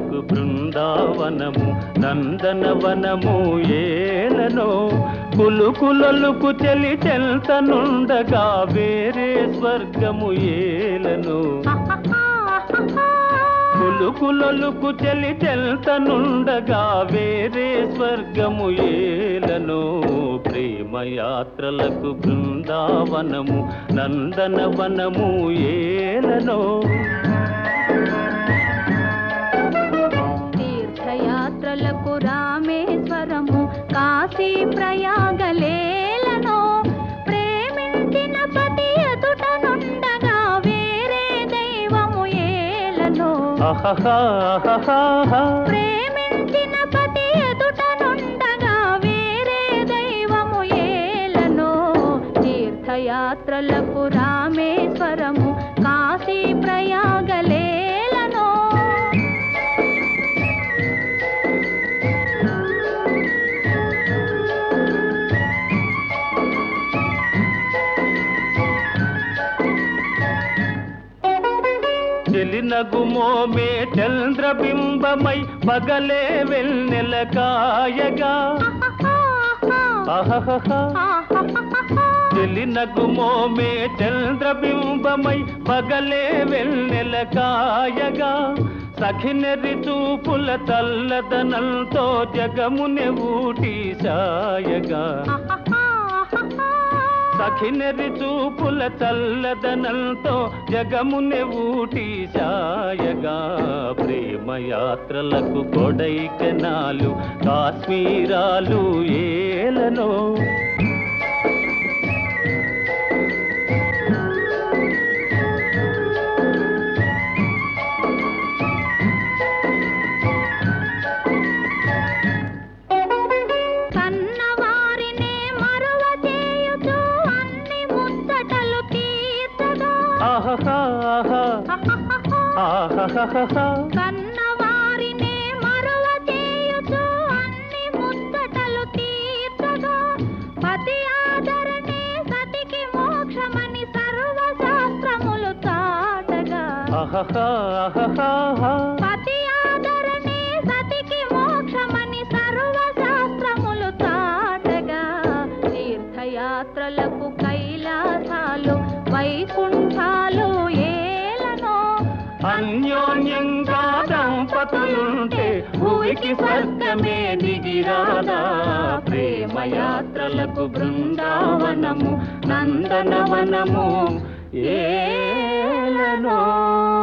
యాత్రలకు బృందావనము నందనవనము ఏలనో కులుకులొలుకు చెలి చెల్తనుండగా వేరే స్వర్గము ఏలను కులుకులొలుకు చెలి చెల్తనుండగా వేరే స్వర్గము ఏలను ప్రేమ యాత్రలకు బృందావనము నందనవనము ఏలను తీర్థయాత్రలకు రామేశ్వరము కాశీ ప్రయాగలేలను ప్రేమించిన పతి ఎదుట నుండగా వేరే దైవము ఏలను అహహా ప్రేమించిన పతి ఎదుట నుండగా వేరే దైవము ఏలను తీర్థయాత్రలకు రామేశ్వరము కాశీ ప్రయాగలేలను చెలినగుమోమే చంద్రబింబమై పగలే వెన్నెల కాయగా అహహహా చెలినగుమోమే చంద్రబింబమై పగలే వెన్నెల కాయగా సఖినెరి చూపుల తల్లదనంతో జగముని ఊటి సాయగా సఖినెరి చూపుల చల్లదనంతో జగముని ఊటి సాయగా ప్రేమ యాత్రలకు కొడైకెనాలు కాశ్మీరాలు ఏలనో కన్నవారినే మరువ చేయుచు అన్ని ముచ్చటలు తీర్చగా ఆహాహా ఆహాహా కన్నవారినే మరువ చేయుచు అన్ని ముచ్చటలు తీర్చగా పతి ఆదరణే సతికి మోక్షమని సర్వశాస్త్రములు చాటగా ఆహాహా పతి ఆదరణే సతికి మోక్షమని సర్వశాస్త్రములు చాటగా తీర్థయాత్రలకు కైలాసాలు వైకుంఠాలు ఏలనో అన్యోన్యంగా దంపతులుంటే భూమికి స్వర్గమే దిగిరాదా ప్రేమ యాత్రలకు బృందావనము నందనవనము ఏలనో